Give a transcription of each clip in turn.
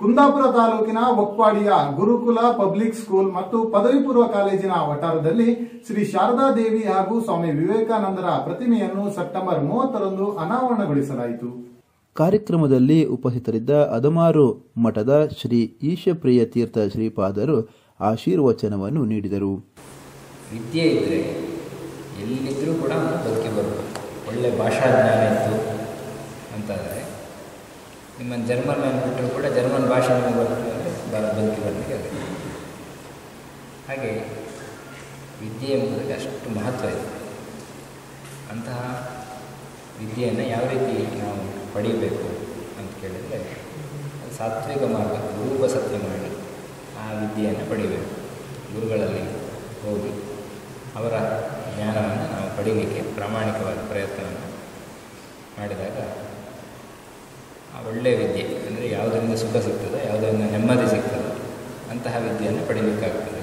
ಕುಂದಾಪುರ ತಾಲೂಕಿನ ಒಕ್ವಾಡಿಯ ಗುರುಕುಲ public school ಮತ್ತು ಪದವಿ ಪೂರ್ವ ಕಾಲೇಜಿನ ವಠಾರದಲ್ಲಿ ಶ್ರೀ ಶಾರದಾ ದೇವಿ ಹಾಗೂ ಸ್ವಾಮಿ ವಿವೇಕಾನಂದರ ಪ್ರತಿಮೆಯನ್ನು ಸೆಪ್ಟೆಂಬರ್ ಮೂವತ್ತರಂದು ಅನಾವರಣಗೊಳಿಸಲಾಯಿತು ಕಾರ್ಯಕ್ರಮದಲ್ಲಿ ಉಪಸ್ಥಿತರಿದ್ದ ಅದಮಾರು ಮಠದ ಶ್ರೀ ಈಶಪ್ರಿಯ ತೀರ್ಥ ಶ್ರೀಪಾದರು ಆಶೀರ್ವಚನವನ್ನು ನೀಡಿದರು ವಿದ್ಯೆ ಇದ್ದರೆ ಎಲ್ಲಿದ್ದರೂ ಕೂಡ ಬದುಕಿ ಬರಬೇಕು ಒಳ್ಳೆ ಭಾಷಾ ಜ್ಞಾನ ಇತ್ತು ಅಂತಾದರೆ ನಿಮ್ಮನ್ನು ಜರ್ಮನ್ ಅಂದ್ಬಿಟ್ರು ಕೂಡ ಜರ್ಮನ್ ಭಾಷೆ ನಿಮಗೆ ಬರ್ತದೆ ಅಂದರೆ ಬ ಬದುಕಿ ಬರಲಿಕ್ಕೆ ಆಗುತ್ತೆ ಹಾಗೆ ವಿದ್ಯೆ ಎಂಬುದಕ್ಕೆ ಅಷ್ಟು ಮಹತ್ವ ಇದೆ ಅಂತಹ ವಿದ್ಯೆಯನ್ನು ಯಾವ ರೀತಿ ನಾವು ಪಡೀಬೇಕು ಅಂತ ಕೇಳಿದರೆ ಅದು ಸಾತ್ವಿಕ ಮಾರ್ಗ ಗುರುಪ ಸತ್ಯ ಮಾಡಿ ಆ ವಿದ್ಯೆಯನ್ನು ಪಡಿಬೇಕು ಗುರುಗಳಲ್ಲಿ ಹೋಗಿ ಅವರ ಜ್ಞಾನವನ್ನು ನಾವು ಪಡೀಲಿಕ್ಕೆ ಪ್ರಾಮಾಣಿಕವಾದ ಪ್ರಯತ್ನವನ್ನು ಮಾಡಿದಾಗ ಆ ಒಳ್ಳೆಯ ವಿದ್ಯೆ ಅಂದರೆ ಯಾವುದರಿಂದ ಸುಖ ಸಿಗ್ತದೋ ಯಾವುದರಿಂದ ನೆಮ್ಮದಿ ಸಿಗ್ತದೋ ಅಂತಹ ವಿದ್ಯೆಯನ್ನು ಪಡೀಲಿಕ್ಕಾಗ್ತದೆ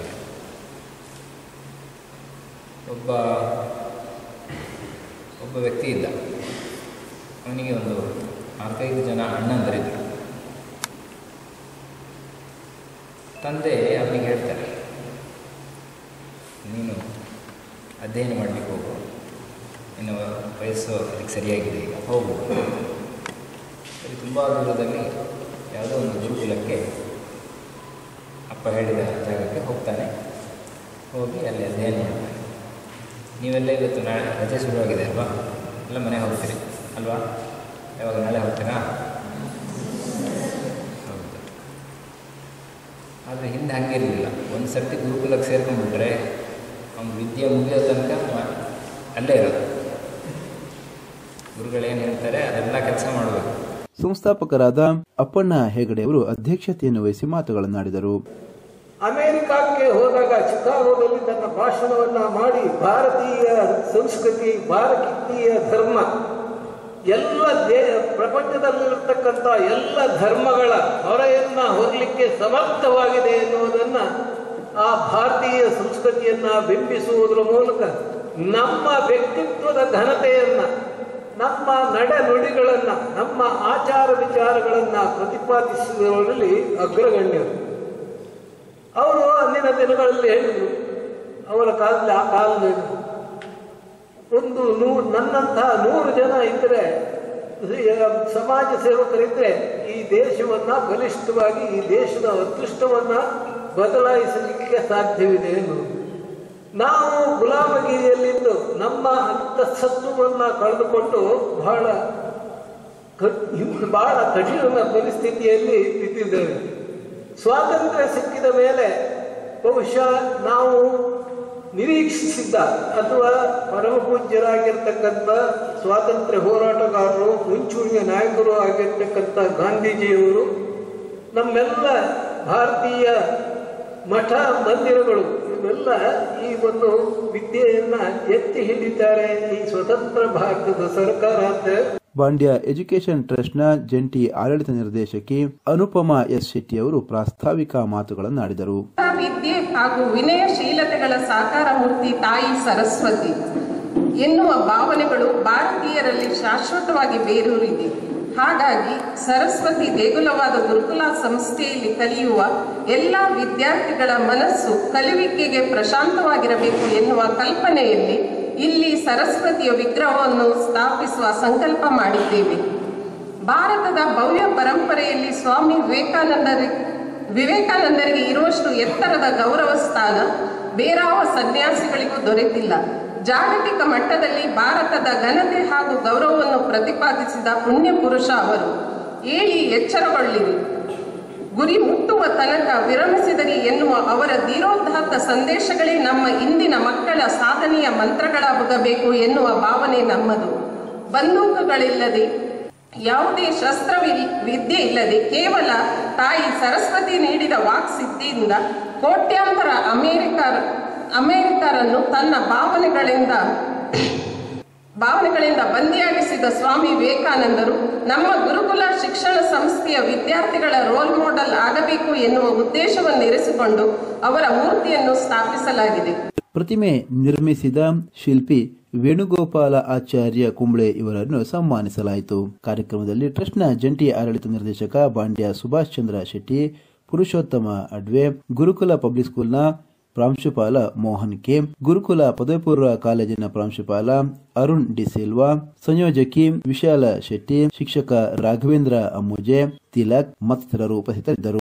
ಒಬ್ಬ ಒಬ್ಬ ವ್ಯಕ್ತಿ ಇದ್ದ ಅವನಿಗೆ ಒಂದು ನಾಲ್ಕೈದು ಜನ ಅಣ್ಣಂದರಿದ್ದರು ತಂದೆ ಅವನಿಗೆ ಹೇಳ್ತಾರೆ ನೀನು ಅಧ್ಯಯನ ಮಾಡಲಿಕ್ಕೆ ಹೋಗು ನಿನ್ನ ವಯಸ್ಸು ಅದಕ್ಕೆ ಸರಿಯಾಗಿದೆ ಈಗ ಹೋಗು ಸರಿ ತುಂಬ ದೂರದಲ್ಲಿ ಯಾವುದೋ ಒಂದು ಗುರುಕುಲಕ್ಕೆ ಅಪ್ಪ ಹೇಳಿದ ಜಾಗಕ್ಕೆ ಹೋಗ್ತಾನೆ ಹೋಗಿ ಅಲ್ಲಿ ಅಧ್ಯಯನ ಮಾಡ್ತಾನೆ ನೀವೆಲ್ಲ ಇವತ್ತು ನಾಳೆ ರಜೆ ಶುರುವಾಗಿದೆ ಅಲ್ವಾ ಎಲ್ಲ ಮನೆಗೆ ಹೋಗ್ತೀರಿ ಅಲ್ವಾ ಯಾವಾಗ ನಾಳೆ ಹೋಗ್ತೀರಾ ಹೌದು ಆದರೆ ಹಿಂದೆ ಹಂಗಿರಲಿಲ್ಲ ಒಂದು ಸರ್ತಿ ಗುರುಕುಲಕ್ಕೆ ಸೇರ್ಕೊಂಡ್ಬಿಟ್ರೆ ಅವ್ನು ವಿದ್ಯೆ ಮುಗಿಯೋ ತನಕ ಮ- ಅಲ್ಲೇ ಇರೋದು ಗುರುಗಳೇನು ಹೇಳ್ತಾರೆ ಅದೆಲ್ಲ ಕೆಲಸ ಮಾಡಬೇಕು ಸಂಸ್ಥಾಪಕರಾದ ಅಪ್ಪಣ್ಣ ಹೆಗಡೆ ಅವರು ಅಧ್ಯಕ್ಷತೆಯನ್ನು ವಹಿಸಿ ಮಾತುಗಳನ್ನಾಡಿದರು ಅಮೆರಿಕಕ್ಕೆ ಹೋದಾಗ ಚಿಕಾಗೋದಲ್ಲಿ ತನ್ನ ಭಾಷಣವನ್ನ ಮಾಡಿ ಭಾರತೀಯ ಸಂಸ್ಕೃತಿ ಭಾರತೀಯ ಧರ್ಮ ಎಲ್ಲ ದೇ ಪ್ರಪಂಚದಲ್ಲಿರತಕ್ಕಂಥ ಎಲ್ಲ ಧರ್ಮಗಳ ಹೊರೆಯನ್ನ ಹೊರಲಿಕ್ಕೆ ಸಮರ್ಥವಾಗಿದೆ ಎನ್ನುವುದನ್ನ ಆ ಭಾರತೀಯ ಸಂಸ್ಕೃತಿಯನ್ನ ಬಿಂಬಿಸುವುದರ ಮೂಲಕ ನಮ್ಮ ವ್ಯಕ್ತಿತ್ವದ ಘನತೆಯನ್ನ ನಮ್ಮ ನಡೆ ನುಡಿಗಳನ್ನ ನಮ್ಮ ಆಚಾರ ವಿಚಾರಗಳನ್ನ ಪ್ರತಿಪಾದಿಸುವುದರಲ್ಲಿ ಅಗ್ರಗಣ್ಯರು ಅವರು ಅಂದಿನ ದಿನಗಳಲ್ಲಿ ಹೇಳಿದರು ಅವರ ಕಾಲದಲ್ಲಿ ಆ ಕಾಲದಲ್ಲಿ ಒಂದು ನೂ ನನ್ನಂತಹ ನೂರು ಜನ ಇದ್ದರೆ ಸಮಾಜ ಸೇವಕರಿದ್ದರೆ ಈ ದೇಶವನ್ನ ಬಲಿಷ್ಠವಾಗಿ ಈ ದೇಶದ ಅದೃಷ್ಟವನ್ನ ಬದಲಾಯಿಸಲಿಕ್ಕೆ ಸಾಧ್ಯವಿದೆ ಎಂದು ನಾವು ಗುಲಾಮಗಿರಿಯಲ್ಲಿದ್ದು ನಮ್ಮ ಅಂತಸತ್ವವನ್ನ ಕಳೆದುಕೊಂಡು ಬಹಳ ಕಟ್- ಬಹಳ ಕಠಿಣ ಪರಿಸ್ಥಿತಿಯಲ್ಲಿ ಬಿದ್ದಿದ್ದೇವೆ ಸ್ವಾತಂತ್ರ್ಯ ಸಿಕ್ಕಿದ ಮೇಲೆ ಬಹುಶಃ ನಾವು ನಿರೀಕ್ಷಿಸಿದ್ದ ಅಥವಾ ಪರಮ ಪೂಜ್ಯರಾಗಿರ್ತಕ್ಕಂಥ ಸ್ವಾತಂತ್ರ್ಯ ಹೋರಾಟಗಾರರು ಮುಂಚೂಣಿಯ ನಾಯಕರು ಆಗಿರ್ತಕ್ಕಂಥ ಗಾಂಧೀಜಿಯವರು ನಮ್ಮೆಲ್ಲ ಭಾರತೀಯ ಮಠ ಮಂದಿರಗಳು ಇವೆಲ್ಲ ಈ ಒಂದು ವಿದ್ಯೆಯನ್ನ ಎತ್ತಿ ಹಿಡಿತಾರೆ ಈ ಸ್ವತಂತ್ರ ಭಾರತದ ಸರ್ಕಾರ ಅಂತ ಬಾಂಡ್ಯ ಎಜುಕೇಷನ್ ಟ್ರಸ್ಟ್ನ ಜಂಟಿ ಆಡಳಿತ ನಿರ್ದೇಶಕಿ ಅನುಪಮಾ ಎಸ್ ಶೆಟ್ಟಿ ಅವರು ಪ್ರಾಸ್ತಾವಿಕ ಮಾತುಗಳನ್ನಾಡಿದರು ವಿದ್ಯೆ ಹಾಗೂ ವಿನಯಶೀಲತೆಗಳ ಸಾಕಾರ ಮೂರ್ತಿ ತಾಯಿ ಸರಸ್ವತಿ ಎನ್ನುವ ಭಾವನೆಗಳು ಭಾರತೀಯರಲ್ಲಿ ಶಾಶ್ವತವಾಗಿ ಬೇರೂರಿದೆ ಹಾಗಾಗಿ ಸರಸ್ವತಿ ದೇಗುಲವಾದ ಗುರುಕುಲ ಸಂಸ್ಥೆಯಲ್ಲಿ ಕಲಿಯುವ ಎಲ್ಲ ವಿದ್ಯಾರ್ಥಿಗಳ ಮನಸ್ಸು ಕಲಿಯುವಿಕೆಗೆ ಪ್ರಶಾಂತವಾಗಿರಬೇಕು ಎನ್ನುವ ಕಲ್ಪನೆಯಲ್ಲಿ ಇಲ್ಲಿ ಸರಸ್ವತಿಯ ವಿಗ್ರಹವನ್ನು ಸ್ಥಾಪಿಸುವ ಸಂಕಲ್ಪ ಮಾಡಿದ್ದೇವೆ ಭಾರತದ ಭವ್ಯ ಪರಂಪರೆಯಲ್ಲಿ ಸ್ವಾಮಿ ವಿವೇಕಾನಂದರಿ ವಿವೇಕಾನಂದರಿಗೆ ಇರುವಷ್ಟು ಎತ್ತರದ ಗೌರವ ಸ್ಥಾನ ಬೇರಾವ ಸನ್ಯಾಸಿಗಳಿಗೂ ದೊರೆತಿಲ್ಲ ಜಾಗತಿಕ ಮಟ್ಟದಲ್ಲಿ ಭಾರತದ ಘನತೆ ಹಾಗೂ ಗೌರವವನ್ನು ಪ್ರತಿಪಾದಿಸಿದ ಪುಣ್ಯ ಪುರುಷ ಅವರು ಏಳಿ ಎಚ್ಚರಗೊಳ್ಳಿರಿ ಗುರಿ ಮುಟ್ಟುವ ತನಕ ವಿರಮಿಸಿದರಿ ಎನ್ನುವ ಅವರ ಧೀರೋದ್ಧಾತ್ತ ಸಂದೇಶಗಳೇ ನಮ್ಮ ಇಂದಿನ ಮಕ್ಕಳ ಸಾಧನೆಯ ಮಂತ್ರಗಳಾಗಬೇಕು ಎನ್ನುವ ಭಾವನೆ ನಮ್ಮದು ಬಂದೂಕುಗಳಿಲ್ಲದೆ ಯಾವುದೇ ಶಸ್ತ್ರವಿಲ್ ವಿದ್ಯೆ ಇಲ್ಲದೆ ಕೇವಲ ತಾಯಿ ಸರಸ್ವತಿ ನೀಡಿದ ವಾಕ್ಸಿದ್ಧಿಯಿಂದ ಕೋಟ್ಯಾಂತರ ಅಮೇರಿಕ ಅಮೇರಿಕರನ್ನು ತನ್ನ ಭಾವನೆಗಳಿಂದ ಭಾವನೆಗಳಿಂದ ಬಂದಿಯಾಗಿಸಿದ ಸ್ವಾಮಿ ವಿವೇಕಾನಂದರು ನಮ್ಮ ಗುರುಕುಲ ಶಿಕ್ಷಣ ಸಂಸ್ಥೆಯ ವಿದ್ಯಾರ್ಥಿಗಳ ರೋಲ್ ಮಾಡೆಲ್ ಆಗಬೇಕು ಎನ್ನುವ ಉದ್ದೇಶವನ್ನು ಇರಿಸಿಕೊಂಡು ಅವರ ಮೂರ್ತಿಯನ್ನು ಸ್ಥಾಪಿಸಲಾಗಿದೆ ಪ್ರತಿಮೆ ನಿರ್ಮಿಸಿದ ಶಿಲ್ಪಿ ವೇಣುಗೋಪಾಲ ಆಚಾರ್ಯ ಕುಂಬ್ಳೆ ಇವರನ್ನು ಸನ್ಮಾನಿಸಲಾಯಿತು ಕಾರ್ಯಕ್ರಮದಲ್ಲಿ ಟ್ರಸ್ಟ್ನ ಜಂಟಿ ಆಡಳಿತ ನಿರ್ದೇಶಕ ಬಾಂಡ್ಯ ಸುಭಾಷ್ ಚಂದ್ರ ಶೆಟ್ಟಿ ಪುರುಷೋತ್ತಮ ಅಡ್ವೆ ಗುರುಕುಲ ಪಬ್ಲಿಕ್ ಸ್ಕೂಲ್ನ ಪ್ರಾಂಶುಪಾಲ ಮೋಹನ್ ಕೆ ಗುರುಕುಲ ಪದವಿ ಪೂರ್ವ ಕಾಲೇಜಿನ ಪ್ರಾಂಶುಪಾಲ ಅರುಣ್ ಡಿಸಿಲ್ವಾ ಸಂಯೋಜಕಿ ವಿಶಾಲ ಶೆಟ್ಟಿ ಶಿಕ್ಷಕ ರಾಘವೇಂದ್ರ ಅಮ್ಮುಜೆ ತಿಲಕ್ ಮತ್ತಿತರರು ಉಪಸ್ಥಿತರಿದ್ದರು